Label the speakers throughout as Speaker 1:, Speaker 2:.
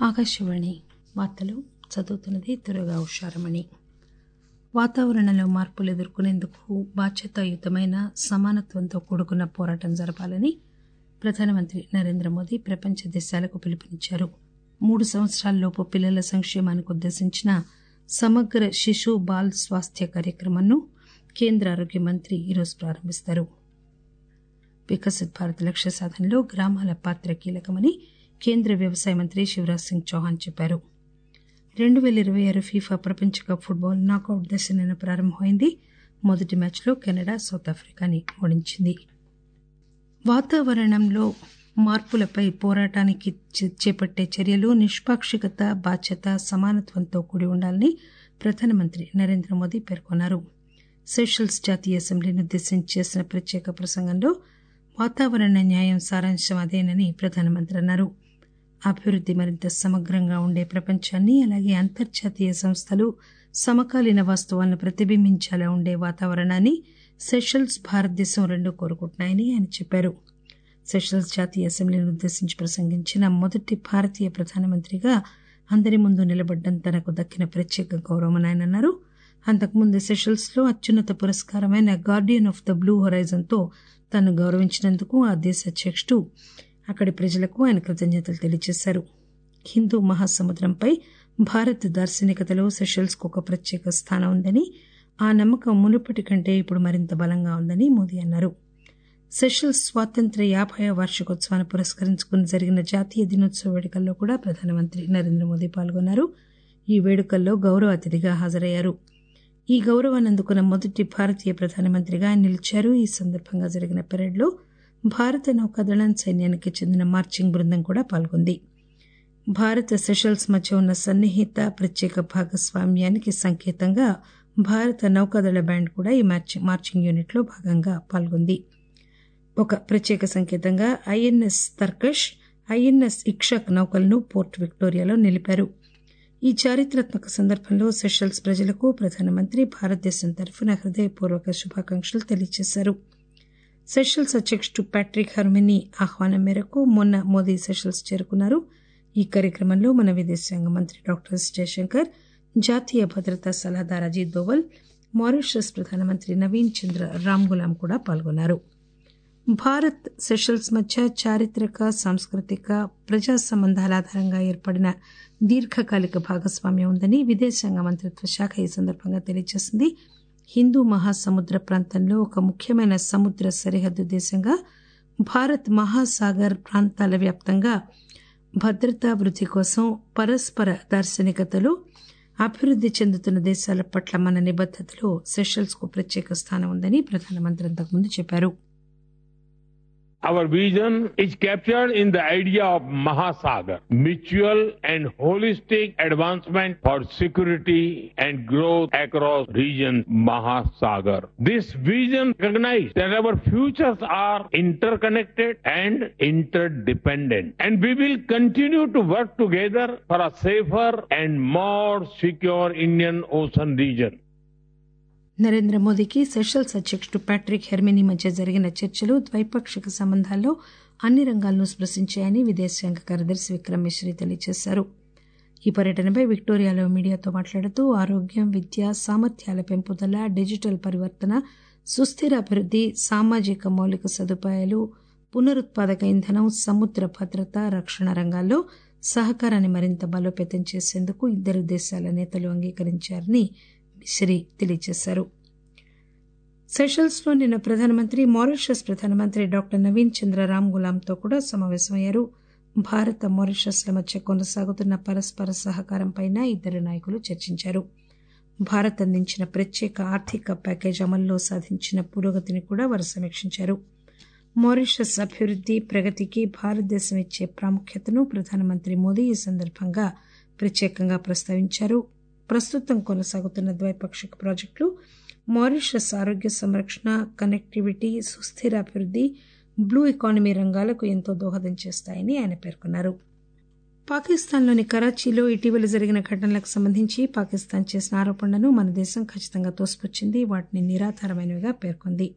Speaker 1: ఆకాశవాణి వార్తలు చదువుతున్నది దుర్గా ఉషారమణి వాతావరణంలో మార్పులు ఎదుర్కొనేందుకు బాధ్యతాయుతమైన సమానత్వంతో కూడుకున్న పోరాటం జరపాలని ప్రధానమంత్రి నరేంద్ర మోదీ ప్రపంచ దేశాలకు పిలుపునిచ్చారు మూడు సంవత్సరాలలోపు పిల్లల సంక్షేమానికి ఉద్దేశించిన సమగ్ర శిశు బాల్ స్వాస్థ్య కార్యక్రమాన్ని కేంద్ర ఆరోగ్య మంత్రి ఈరోజు ప్రారంభిస్తారు వికసిత్ భారత్ లక్ష్య సాధనలో గ్రామాల పాత్ర కీలకమని కేంద్ర వ్యవసాయ మంత్రి శివరాజ్ సింగ్ చౌహాన్ చెప్పారు రెండు పేల ఇరవై ఆరు ఫీఫా ప్రపంచ కప్ ఫుట్బాల్ నాకౌట్ దశ నిన్న ప్రారంభమైంది మొదటి మ్యాచ్లో కెనడా సౌత్ ఆఫ్రికాని ఓడించింది వాతావరణంలో మార్పులపై పోరాటానికి చే- చేపట్టే చర్యలు నిష్పాక్షికత బాధ్యత సమానత్వంతో కూడి ఉండాలని ప్రధానమంత్రి నరేంద్ర మోదీ పేర్కొన్నారు సెషల్స్ జాతీయ అసెంబ్లీని ఉద్దేశించి చేసిన ప్రత్యేక ప్రసంగంలో వాతావరణ న్యాయం సారాంశం అదేనని ప్రధానమంత్రి అన్నారు అభివృద్ది మరింత సమగ్రంగా ఉండే ప్రపంచాన్ని అలాగే అంతర్జాతీయ సంస్థలు సమకాలీన వాస్తవాలను ప్రతిబింబించేలా ఉండే వాతావరణాన్ని సెషల్స్ భారతదేశం రెండు కోరుకుంటున్నాయని ఆయన చెప్పారు సెషల్స్ జాతీయ అసెంబ్లీని ఉద్దేశించి ప్రసంగించిన మొదటి భారతీయ ప్రధానమంత్రిగా అందరి ముందు నిలబడ్డం తనకు దక్కిన ప్రత్యేక గౌరవమని ఆయన అన్నారు అంతకుముందు సెషల్స్ లో అత్యున్నత పురస్కారమైన guardian of the blue horizon తో తను గౌరవించినందుకు ఆ దేశ అధ్యక్షుడు అక్కడి ప్రజలకు ఆయన కృతజ్ఞతలు తెలియజేశారు హిందూ మహాసముద్రంపై భారత్ దార్శనికతలో సెషల్స్ కు ఒక ప్రత్యేక స్థానం ఉందని ఆ నమ్మకం మునుపటి కంటే ఇప్పుడు మరింత బలంగా ఉందని మోదీ అన్నారు సెషల్స్ స్వాతంత్ర్య యాభై వార్షికోత్సవాన్ని పురస్కరించుకుని జరిగిన జాతీయ దినోత్సవ వేడుకల్లో కూడా ప్రధానమంత్రి నరేంద్ర మోదీ పాల్గొన్నారు ఈ వేడుకల్లో గౌరవ అతిథిగా హాజరయ్యారు ఈ గౌరవాన్ని అందుకున్న మొదటి భారతీయ ప్రధానమంత్రిగా ఆయన నిలిచారు ఈ సందర్భంగా జరిగిన పెరేడ్లో భారత నౌకాదళం సైన్యానికి చెందిన మార్చింగ్ బృందం కూడా పాల్గొంది భారత సెషల్స్ మధ్య ఉన్న సన్నిహిత ప్రత్యేక భాగస్వామ్యానికి సంకేతంగా భారత నౌకాదళ బ్యాండ్ కూడా ఈ మార్చి మార్చింగ్ యూనిట్లో భాగంగా పాల్గొంది ఒక ప్రత్యేక సంకేతంగా ఐఎన్ఎస్ తర్కష్ ఐఎన్ఎస్ ఇక్షక్ నౌకలను పోర్ట్ విక్టోరియాలో నిలిపారు ఈ చారిత్రాత్మక సందర్భంలో సెషల్స్ ప్రజలకు ప్రధానమంత్రి భారతదేశం తరఫున హృదయపూర్వక శుభాకాంక్షలు తెలియజేశారు సెషల్స్ అధ్యక్షుడు ప్యాట్రిక్ హర్మిని ఆహ్వానం మేరకు మొన్న మోదీ సెషల్స్ చేరుకున్నారు ఈ కార్యక్రమంలో మన విదేశాంగ మంత్రి డాక్టర్ ఎస్ జయశంకర్ జాతీయ భద్రతా సలహాదారు అజిత్ దోవల్ మారిషస్ ప్రధానమంత్రి నవీన్ చంద్ర రామ్ గులాం కూడా పాల్గొన్నారు భారత్ సెషల్స్ మధ్య చారిత్రక సాంస్కృతిక ప్రజా సంబంధాల ఆధారంగా ఏర్పడిన దీర్ఘకాలిక భాగస్వామ్యం ఉందని విదేశాంగ మంత్రిత్వ శాఖ ఈ సందర్భంగా తెలియజేసింది హిందూ మహాసముద్ర ప్రాంతంలో ఒక ముఖ్యమైన సముద్ర సరిహద్దు దేశంగా భారత్ మహాసాగర్ ప్రాంతాల వ్యాప్తంగా భద్రతా వృద్ధి కోసం పరస్పర దార్శనికతలు అభివృద్ధి చెందుతున్న దేశాల పట్ల మన నిబద్దతలో సెషల్స్ కు ప్రత్యేక స్థానం ఉందని ప్రధానమంత్రి అంతకుముందు చెప్పారు
Speaker 2: Our vision is captured in the idea of Mahasagar, mutual and holistic advancement for security and growth across region Mahasagar. This vision recognizes that our futures are interconnected and interdependent. And we will continue to work together for a safer and more secure Indian Ocean region.
Speaker 1: Narendra మోదీకి Seychelles అధ్యక్షుడు Patrick Herminie మధ్య జరిగిన చర్చలు ద్వైపాక్షిక సంబంధాల్లో అన్ని రంగాలను స్పృశించాయని విదేశాంగ కార్యదర్శి విక్రమ్ మిశ్రీ తెలియజేశారు ఈ పర్యటనపై విక్టోరియాలో మీడియాతో మాట్లాడుతూ ఆరోగ్యం విద్య సామర్థ్యాల పెంపుదల డిజిటల్ పరివర్తన సుస్థిర అభివృద్ధి సామాజిక మౌలిక సదుపాయాలు పునరుత్పాదక ఇంధనం సముద్ర భద్రత రక్షణ రంగాల్లో సహకారాన్ని మరింత బలోపేతం చేసేందుకు ఇద్దరు దేశాల నేతలు అంగీకరించారని మిశ్రీ తెలియజేశారు సెషల్స్ లో నిన్న ప్రధానమంత్రి మారిషస్ ప్రధానమంత్రి డాక్టర్ నవీన్ చంద్ర రామ్ గులాంతో కూడా సమావేశమయ్యారు భారత మారిషస్ల మధ్య కొనసాగుతున్న పరస్పర సహకారంపై ఇద్దరు నాయకులు చర్చించారు భారత్ అందించిన ప్రత్యేక ఆర్థిక ప్యాకేజ్ అమల్లో సాధించిన పురోగతిని కూడా వారు సమీక్షించారు మారిషస్ అభివృద్ధి ప్రగతికి భారతదేశం ఇచ్చే ప్రాముఖ్యతను ప్రధానమంత్రి మోదీ ఈ సందర్భంగా ప్రత్యేకంగా ప్రస్తావించారు ప్రస్తుతం కొనసాగుతున్న ద్వైపాక్షిక ప్రాజెక్టులు మారిషస్ ఆరోగ్య సంరక్షణ కనెక్టివిటీ సుస్థిర అభివృద్ధి బ్లూ ఎకానమీ రంగాలకు ఎంతో దోహదం చేస్తాయని ఆయన పేర్కొన్నారు పాకిస్తాన్లోని కరాచీలో ఇటీవల జరిగిన ఘటనలకు సంబంధించి పాకిస్తాన్ చేసిన ఆరోపణలను మన దేశం ఖచ్చితంగా తోసిపుచ్చింది వాటిని నిరాధారమైనవిగా పేర్కొంది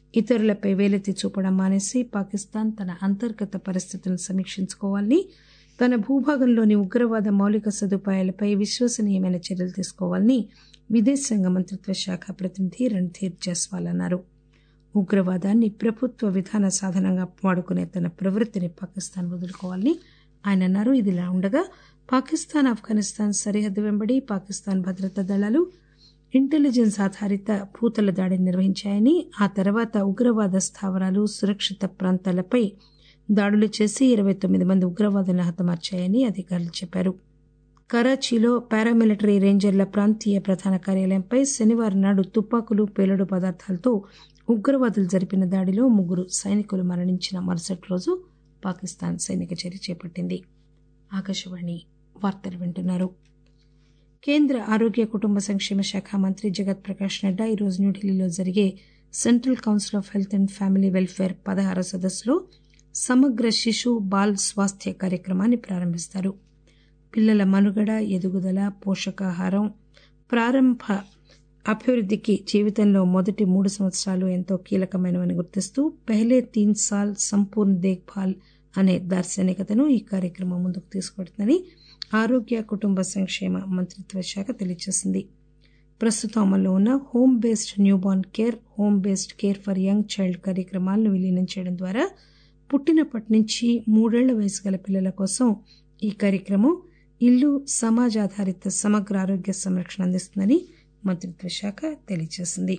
Speaker 1: ఇతరులపై వేలెత్తి చూపడం మానేసి పాకిస్తాన్ తన అంతర్గత పరిస్థితులను సమీక్షించుకోవాలని తన భూభాగంలోని ఉగ్రవాద మౌలిక సదుపాయాలపై విశ్వసనీయమైన చర్యలు తీసుకోవాలని విదేశాంగ మంత్రిత్వ శాఖ ప్రతినిధి రణ్ధీర్ జైస్వాల్ అన్నారు ఉగ్రవాదాన్ని ప్రభుత్వ విధాన సాధనంగా వాడుకునే తన ప్రవృత్తిని పాకిస్తాన్ వదులుకోవాలని ఆయన అన్నారు ఇదిలా ఉండగా పాకిస్తాన్ ఆఫ్ఘనిస్తాన్ సరిహద్దు వెంబడి పాకిస్తాన్ భద్రతా దళాలు ఇంటెలిజెన్స్ ఆధారిత భూతల దాడిని నిర్వహించాయని ఆ తర్వాత ఉగ్రవాద స్థావరాలు సురక్షిత ప్రాంతాలపై దాడులు చేసి ఇరవై తొమ్మిది మంది ఉగ్రవాదులను హతమార్చాయని అధికారులు చెప్పారు కరాచీలో పారామిలిటరీ రేంజర్ల ప్రాంతీయ ప్రధాన కార్యాలయంపై శనివారం నాడు తుపాకులు పేలుడు పదార్థాలతో ఉగ్రవాదులు జరిపిన దాడిలో ముగ్గురు సైనికులు మరణించిన మరుసటి రోజు పాకిస్తాన్ సైనిక చర్య చేపట్టింది ఆకాశవాణి వార్తలు వింటున్నారు కేంద్ర ఆరోగ్య కుటుంబ సంక్షేమ శాఖ మంత్రి జగత్ ప్రకాష్ నడ్డా ఈరోజు న్యూఢిల్లీలో జరిగే Central Council of Health and Family Welfare పదహార సదస్సులో సమగ్ర శిశు బాల్ స్వాస్థ్య కార్యక్రమాన్ని ప్రారంభిస్తారు పిల్లల మనుగడ ఎదుగుదల పోషకాహారం ప్రారంభ అభివృద్ధికి జీవితంలో మొదటి మూడు సంవత్సరాలు ఎంతో కీలకమైనవని గుర్తిస్తూ పెహ్లే తీన్ సాల్ సంపూర్ణ దేఖ్భాల్ అనే దార్శనికతను ఈ కార్యక్రమం ముందుకు తీసుకువెడుతుందని ఆరోగ్య కుటుంబ సంక్షేమ మంత్రిత్వ శాఖ తెలియజేసింది ప్రస్తుతం అమల్లో ఉన్న home based newborn care home based care for young child కార్యక్రమాలను విలీనం చేయడం ద్వారా పుట్టినప్పటి నుంచి మూడేళ్ల వయసు గల పిల్లల కోసం ఈ కార్యక్రమం ఇల్లు సమాజ ఆధారిత సమగ్ర ఆరోగ్య సంరక్షణ అందిస్తుందని మంత్రిత్వ శాఖ తెలియజేసింది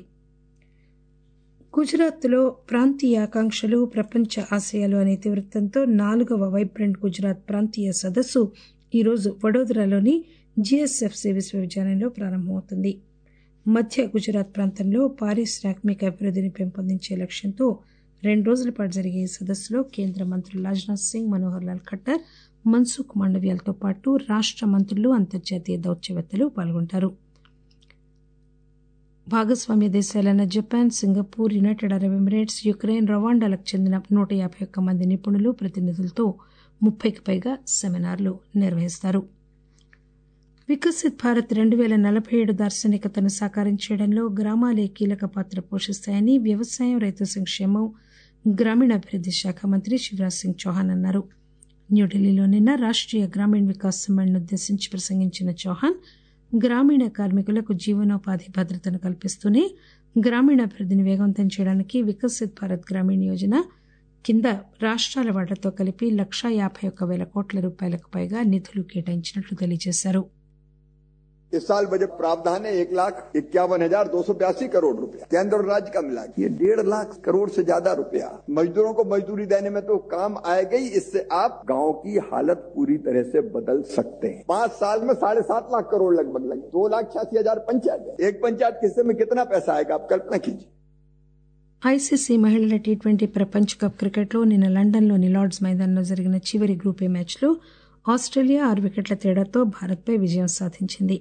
Speaker 1: గుజరాత్లో ప్రాంతీయ ఆకాంక్షలు ప్రపంచ ఆశయాలు అనే ఇతివృత్తంతో నాలుగవ వైబ్రెంట్ గుజరాత్ ప్రాంతీయ సదస్సు ఈరోజు వడోదరాలోని జిఎస్ఎఫ్సి విశ్వవిద్యాలయంలో ప్రారంభమవుతుంది మధ్య గుజరాత్ ప్రాంతంలో పారిశ్రామిక అభివృద్ధిని పెంపొందించే లక్ష్యంతో రెండు రోజుల పాటు జరిగే ఈ సదస్సులో కేంద్ర మంత్రులు రాజ్నాథ్ సింగ్ మనోహర్ లాల్ ఖట్టర్ మన్సుఖ్ మాండవ్యాలతో పాటు రాష్ట మంత్రులు అంతర్జాతీయ దౌత్యవేత్తలు పాల్గొంటారు భాగస్వామ్య దేశాలైన Japan Singapore United Arab Emirates Ukraine రవాండాలకు చెందిన నూట యాభై ఒక్క మంది నిపుణులు ప్రతినిధులతో ముప్పైకి పైగా సెమినార్లు నిర్వహిస్తారు వికసిత్ భారత్ రెండు వేల నలభై ఏడు దార్శనికతను సాకారం చేయడంలో గ్రామాలే కీలక పాత్ర పోషిస్తాయని వ్యవసాయం రైతు సంక్షేమం గ్రామీణాభివృద్ది శాఖ మంత్రి శివరాజ్ సింగ్ చౌహాన్ అన్నారు న్యూఢిల్లీలో నిన్న రాష్ట్రీయ గ్రామీణ వికాస్ సమ్మేళను ఉద్దేశించి ప్రసంగించిన చౌహాన్ గ్రామీణ కార్మికులకు జీవనోపాధి భద్రతను కల్పిస్తూనే గ్రామీణాభివృద్ధిని వేగవంతం చేయడానికి వికసిత్ భారత్ గ్రామీణ యోజన కింద రాష్ట్రాల వాటాతో కలిపి లక్షా యాభై ఒక్క వేల కోట్ల రూపాయలకు పైగా నిధులు కేటాయించినట్లు తెలియజేశారు
Speaker 3: इस साल बजट प्रावधान है एक लाख इक्यावन हजार दो सौ बयासी करोड़ रुपया केंद्र और राज्य का मिला ये डेढ़ लाख करोड़ से ज्यादा रुपया मजदूरों को मजदूरी देने में तो काम आएगा ही इससे आप गांव की हालत पूरी तरह से बदल सकते हैं पांच साल में साढ़े सात लाख करोड़ लगभग लगे दो लाख छियासी हजार पंचायत है एक पंचायत के हिस्से में कितना पैसा आएगा आप कल्पना कीजिए
Speaker 1: ఐసీసీ మహిళల టీ ట్వంటీ ప్రపంచ కప్ క్రికెట్లో నిన్న లండన్లోని లార్డ్స్ మైదానంలో జరిగిన చివరి గ్రూప్ ఏ మ్యాచ్లో ఆస్ట్రేలియా ఆరు వికెట్ల తేడాతో భారత్పై విజయం సాధించింది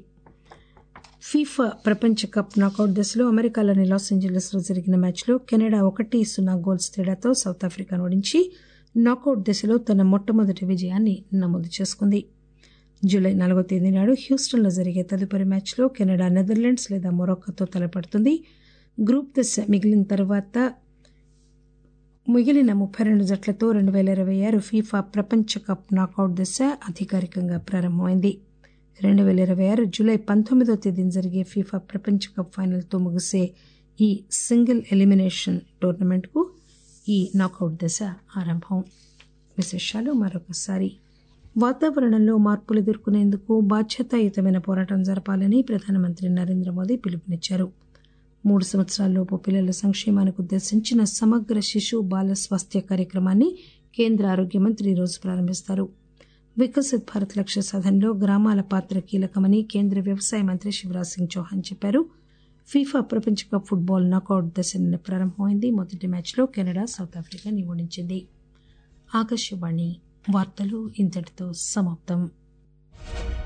Speaker 1: ఫీఫా ప్రపంచ కప్ నాకౌట్ దశలో అమెరికాలోని లాస్ ఏంజలీస్ లో జరిగిన మ్యాచ్లో కెనడా ఒకటి సున్నా గోల్స్ తేడాతో సౌత్ ఆఫ్రికాను ఓడించి నాకౌట్ దశలో తన మొట్టమొదటి విజయాన్ని నమోదు చేసుకుంది జూలై నాలుగో తేదీ నాడు హ్యూస్టన్లో జరిగే తదుపరి మ్యాచ్లో కెనడా నెదర్లాండ్స్ లేదా మొరక్కోతో తలపడుతుంది గ్రూప్ దశ మిగిలిన తర్వాత మిగిలిన ముప్పై రెండు జట్లతో రెండు వేల ఇరవై ఆరు ఫీఫా ప్రపంచ కప్ నాకౌట్ దశ అధికారికంగా ప్రారంభమైంది రెండు వేల ఇరవై ఆరు జూలై పంతొమ్మిదో తేదీన జరిగే ఫీఫా ప్రపంచ కప్ ఫైనల్తో ముగిసే ఈ సింగిల్ ఎలిమినేషన్ టోర్నమెంట్కు ఈ నాకౌట్ దశ ఆరంభం విశేషాలు మరొకసారి వాతావరణంలో మార్పులు ఎదుర్కొనేందుకు బాధ్యతాయుతమైన పోరాటం జరపాలని ప్రధానమంత్రి నరేంద్ర మోదీ పిలుపునిచ్చారు మూడు సంవత్సరాల్లోపు పిల్లల సంక్షేమానికి ఉద్దేశించిన సమగ్ర శిశు బాల స్వాస్థ్య కార్యక్రమాన్ని కేంద్ర ఆరోగ్య మంత్రి ఈరోజు ప్రారంభిస్తారు వికసిత్ భారత్ లక్ష్య సాధనలో గ్రామాల పాత్ర కీలకమని కేంద్ర వ్యవసాయ మంత్రి శివరాజ్ సింగ్ చౌహాన్ చెప్పారు ఫీఫా ప్రపంచ కప్ ఫుట్బాల్ నాకౌట్ దశ నిన్న ప్రారంభమైంది మొదటి మ్యాచ్లో కెనడా సౌత్ ఆఫ్రికాని ఓడించింది ఆకాశవాణి వార్తలు ఇంతటితో సమాప్తం